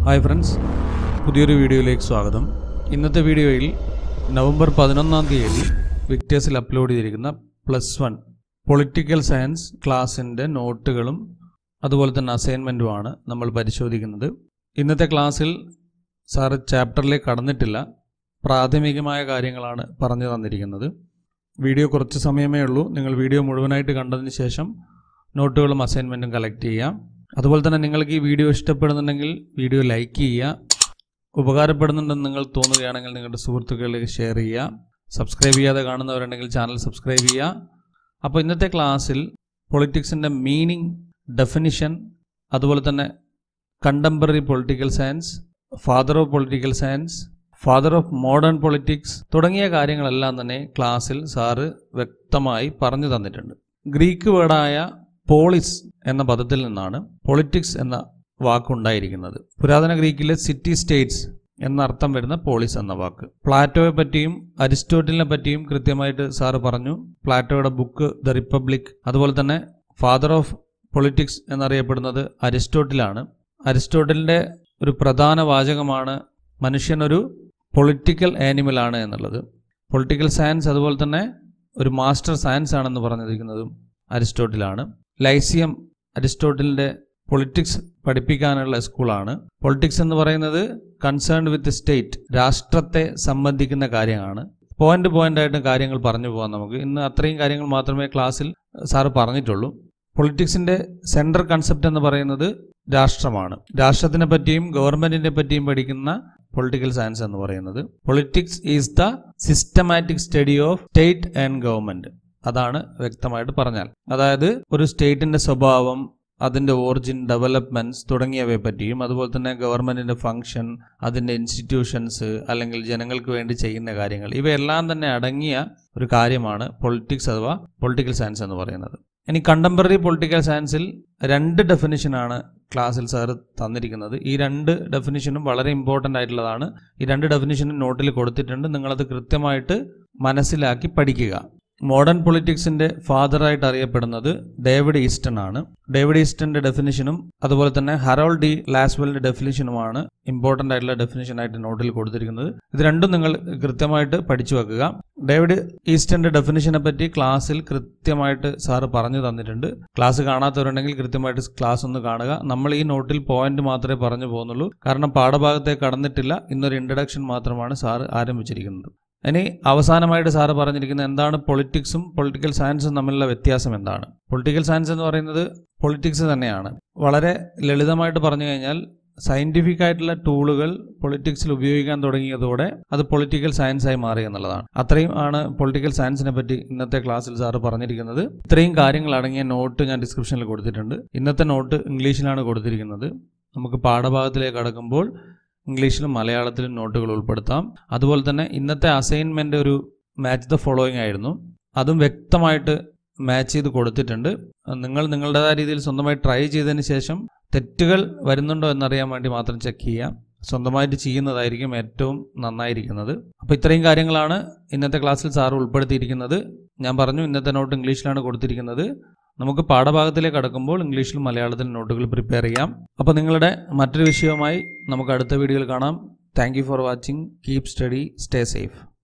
hi friends പുതിയൊരു വീഡിയോയിലേക്ക് സ്വാഗതം ഇന്നത്തെ വീഡിയോയിൽ നവംബർ പതിനൊന്നാം തീയതി വിക്ടേഴ്സിൽ അപ്ലോഡ് ചെയ്തിരിക്കുന്ന പ്ലസ് വൺ പൊളിറ്റിക്കൽ സയൻസ് ക്ലാസ്സിൻ്റെ നോട്ടുകളും അതുപോലെ തന്നെ അസൈൻമെൻറ്റുമാണ് നമ്മൾ പരിശോധിക്കുന്നത് ഇന്നത്തെ ക്ലാസ്സിൽ സാറ് ചാപ്റ്ററിലേക്ക് കടന്നിട്ടില്ല പ്രാഥമികമായ കാര്യങ്ങളാണ് പറഞ്ഞു തന്നിരിക്കുന്നത് വീഡിയോ കുറച്ച് സമയമേ ഉള്ളൂ നിങ്ങൾ വീഡിയോ മുഴുവനായിട്ട് കണ്ടതിന് ശേഷം നോട്ടുകളും അസൈൻമെൻറ്റും കളക്ട് ചെയ്യാം അതുപോലെ തന്നെ നിങ്ങൾക്ക് ഈ വീഡിയോ ഇഷ്ടപ്പെടുന്നുണ്ടെങ്കിൽ വീഡിയോ ലൈക്ക് ചെയ്യുക ഉപകാരപ്പെടുന്നുണ്ടെന്ന് നിങ്ങൾ തോന്നുകയാണെങ്കിൽ നിങ്ങളുടെ സുഹൃത്തുക്കളിലേക്ക് ഷെയർ ചെയ്യുക സബ്സ്ക്രൈബ് ചെയ്യാതെ കാണുന്നവരുണ്ടെങ്കിൽ ചാനൽ സബ്സ്ക്രൈബ് ചെയ്യുക അപ്പോൾ ഇന്നത്തെ ക്ലാസ്സിൽ പൊളിറ്റിക്സിൻ്റെ മീനിങ് ഡെഫിനിഷൻ അതുപോലെ തന്നെ contemporary political science father of political science father of modern politics തുടങ്ങിയ കാര്യങ്ങളെല്ലാം തന്നെ ക്ലാസ്സിൽ സാറ് വ്യക്തമായി പറഞ്ഞു തന്നിട്ടുണ്ട് ഗ്രീക്ക് വേർഡായ പോളിസ് എന്ന പദത്തിൽ നിന്നാണ് പൊളിറ്റിക്സ് എന്ന വാക്കുണ്ടായിരിക്കുന്നത് പുരാതന ഗ്രീക്കിലെ സിറ്റി സ്റ്റേറ്റ്സ് എന്ന അർത്ഥം വരുന്ന പോളിസ് എന്ന വാക്ക് പ്ലാറ്റോയെ പറ്റിയും അരിസ്റ്റോട്ടലിനെ പറ്റിയും കൃത്യമായിട്ട് സാറ് പറഞ്ഞു പ്ലാറ്റോയുടെ ബുക്ക് ദ റിപ്പബ്ലിക് അതുപോലെ തന്നെ ഫാദർ ഓഫ് പൊളിറ്റിക്സ് എന്നറിയപ്പെടുന്നത് അരിസ്റ്റോട്ടിലാണ് അരിസ്റ്റോട്ടലിൻ്റെ ഒരു പ്രധാന വാചകമാണ് മനുഷ്യനൊരു പൊളിറ്റിക്കൽ ആനിമലാണ് എന്നുള്ളത് പൊളിറ്റിക്കൽ സയൻസ് അതുപോലെ തന്നെ ഒരു മാസ്റ്റർ സയൻസ് ആണെന്ന് പറഞ്ഞിരിക്കുന്നതും അരിസ്റ്റോട്ടിലാണ് ലൈസിയം അരിസ്റ്റോട്ടലിൻ്റെ പൊളിറ്റിക്സ് പഠിപ്പിക്കാനുള്ള സ്കൂളാണ് പൊളിറ്റിക്സ് എന്ന് പറയുന്നത് കൺസേൺഡ് വിത്ത് സ്റ്റേറ്റ് രാഷ്ട്രത്തെ സംബന്ധിക്കുന്ന കാര്യമാണ് പോയിന്റ് പോയിന്റ് ആയിട്ട് കാര്യങ്ങൾ പറഞ്ഞു പോകാം നമുക്ക് ഇന്ന് അത്രയും കാര്യങ്ങൾ മാത്രമേ ക്ലാസ്സിൽ സാറ് പറഞ്ഞിട്ടുള്ളൂ പൊളിറ്റിക്സിന്റെ സെൻട്രൽ കൺസെപ്റ്റ് എന്ന് പറയുന്നത് രാഷ്ട്രമാണ് രാഷ്ട്രത്തിനെ പറ്റിയും ഗവൺമെന്റിനെ പറ്റിയും പഠിക്കുന്ന പൊളിറ്റിക്കൽ സയൻസ് എന്ന് പറയുന്നത് politics is the systematic study of state and government അതാണ് വ്യക്തമായിട്ട് പറഞ്ഞാൽ അതായത് ഒരു സ്റ്റേറ്റിന്റെ സ്വഭാവം അതിൻ്റെ ഓറിജിൻ ഡെവലപ്മെൻറ്റ്സ് തുടങ്ങിയവയെ പറ്റിയും അതുപോലെ തന്നെ ഗവൺമെൻറ്റിൻ്റെ ഫങ്ഷൻ അതിൻ്റെ ഇൻസ്റ്റിറ്റ്യൂഷൻസ് അല്ലെങ്കിൽ ജനങ്ങൾക്ക് വേണ്ടി ചെയ്യുന്ന കാര്യങ്ങൾ ഇവയെല്ലാം തന്നെ അടങ്ങിയ ഒരു കാര്യമാണ് പൊളിറ്റിക്സ് അഥവാ പൊളിറ്റിക്കൽ സയൻസ് എന്ന് പറയുന്നത് ഇനി കണ്ടംപററി പൊളിറ്റിക്കൽ സയൻസിൽ രണ്ട് ഡെഫിനിഷനാണ് ക്ലാസ്സിൽ സാർ തന്നിരിക്കുന്നത് ഈ രണ്ട് ഡെഫിനിഷനും വളരെ ഇമ്പോർട്ടൻ്റ് ആയിട്ടുള്ളതാണ് ഈ രണ്ട് ഡെഫിനിഷനും നോട്ടിൽ കൊടുത്തിട്ടുണ്ട് നിങ്ങളത് കൃത്യമായിട്ട് മനസ്സിലാക്കി പഠിക്കുക മോഡേൺ പൊളിറ്റിക്സിന്റെ ഫാദറായിട്ട് അറിയപ്പെടുന്നത് ഡേവിഡ് ഈസ്റ്റൺ ആണ് ഡേവിഡ് ഈസ്റ്റന്റെ ഡെഫിനിഷനും അതുപോലെ തന്നെ ഹറോൾഡ് ഡി ലാസ്വെലിന്റെ ഡെഫിനിഷനുമാണ് ഇമ്പോർട്ടൻ്റ് ആയിട്ടുള്ള ഡെഫിനിഷൻ ആയിട്ട് നോട്ടിൽ കൊടുത്തിരിക്കുന്നത് ഇത് രണ്ടും നിങ്ങൾ കൃത്യമായിട്ട് പഠിച്ചു വെക്കുക ഡേവിഡ് ഈസ്റ്റന്റെ ഡെഫിനിഷനെ പറ്റി ക്ലാസ്സിൽ കൃത്യമായിട്ട് സാറ് പറഞ്ഞു തന്നിട്ടുണ്ട് ക്ലാസ് കാണാത്തവരുണ്ടെങ്കിൽ കൃത്യമായിട്ട് ക്ലാസ് ഒന്ന് കാണുക നമ്മൾ ഈ നോട്ടിൽ പോയിന്റ് മാത്രമേ പറഞ്ഞു പോകുന്നുള്ളൂ കാരണം പാഠഭാഗത്തെ കടന്നിട്ടില്ല ഇന്നൊരു ഇൻട്രഡക്ഷൻ മാത്രമാണ് സാറ് ആരംഭിച്ചിരിക്കുന്നത് ഇനി അവസാനമായിട്ട് സാറ് പറഞ്ഞിരിക്കുന്നത് എന്താണ് പൊളിറ്റിക്സും പൊളിറ്റിക്കൽ സയൻസും തമ്മിലുള്ള വ്യത്യാസം എന്താണ് പൊളിറ്റിക്കൽ സയൻസ് എന്ന് പറയുന്നത് പൊളിറ്റിക്സ് തന്നെയാണ് വളരെ ലളിതമായിട്ട് പറഞ്ഞു കഴിഞ്ഞാൽ സയന്റിഫിക് ആയിട്ടുള്ള ടൂളുകൾ പൊളിറ്റിക്സിൽ ഉപയോഗിക്കാൻ തുടങ്ങിയതോടെ അത് പൊളിറ്റിക്കൽ സയൻസ് ആയി മാറി എന്നുള്ളതാണ് അത്രയും ആണ് പൊളിറ്റിക്കൽ സയൻസിനെ പറ്റി ഇന്നത്തെ ക്ലാസ്സിൽ സാറ് പറഞ്ഞിരിക്കുന്നത് ഇത്രയും കാര്യങ്ങൾ അടങ്ങിയ നോട്ട് ഞാൻ ഡിസ്ക്രിപ്ഷനിൽ കൊടുത്തിട്ടുണ്ട് ഇന്നത്തെ നോട്ട് ഇംഗ്ലീഷിലാണ് കൊടുത്തിരിക്കുന്നത് നമുക്ക് പാഠഭാഗത്തിലേക്ക് കടക്കുമ്പോൾ ഇംഗ്ലീഷിലും മലയാളത്തിലും നോട്ടുകൾ ഉൾപ്പെടുത്താം അതുപോലെ തന്നെ ഇന്നത്തെ അസൈൻമെൻ്റ് ഒരു മാച്ച് ദ ഫോളോയിങ് ആയിരുന്നു അതും വ്യക്തമായിട്ട് മാച്ച് ചെയ്ത് കൊടുത്തിട്ടുണ്ട് നിങ്ങൾ നിങ്ങളുടേതായ രീതിയിൽ സ്വന്തമായി ട്രൈ ചെയ്തതിന് ശേഷം തെറ്റുകൾ വരുന്നുണ്ടോ എന്നറിയാൻ വേണ്ടി മാത്രം ചെക്ക് ചെയ്യാം സ്വന്തമായിട്ട് ചെയ്യുന്നതായിരിക്കും ഏറ്റവും നന്നായിരിക്കുന്നത് അപ്പോൾ ഇത്രയും കാര്യങ്ങളാണ് ഇന്നത്തെ ക്ലാസ്സിൽ സാർ ഉൾപ്പെടുത്തിയിരിക്കുന്നത് ഞാൻ പറഞ്ഞു ഇന്നത്തെ നോട്ട് ഇംഗ്ലീഷിലാണ് കൊടുത്തിരിക്കുന്നത് നമുക്ക് പാഠഭാഗത്തിലേക്ക് കടക്കുമ്പോൾ ഇംഗ്ലീഷിലും മലയാളത്തിലും നോട്ടുകൾ പ്രിപ്പയർ ചെയ്യാം അപ്പോൾ നിങ്ങളുടെ മറ്റൊരു വിഷയവുമായി നമുക്ക് അടുത്ത വീഡിയോയിൽ കാണാം thank for watching keep study stay safe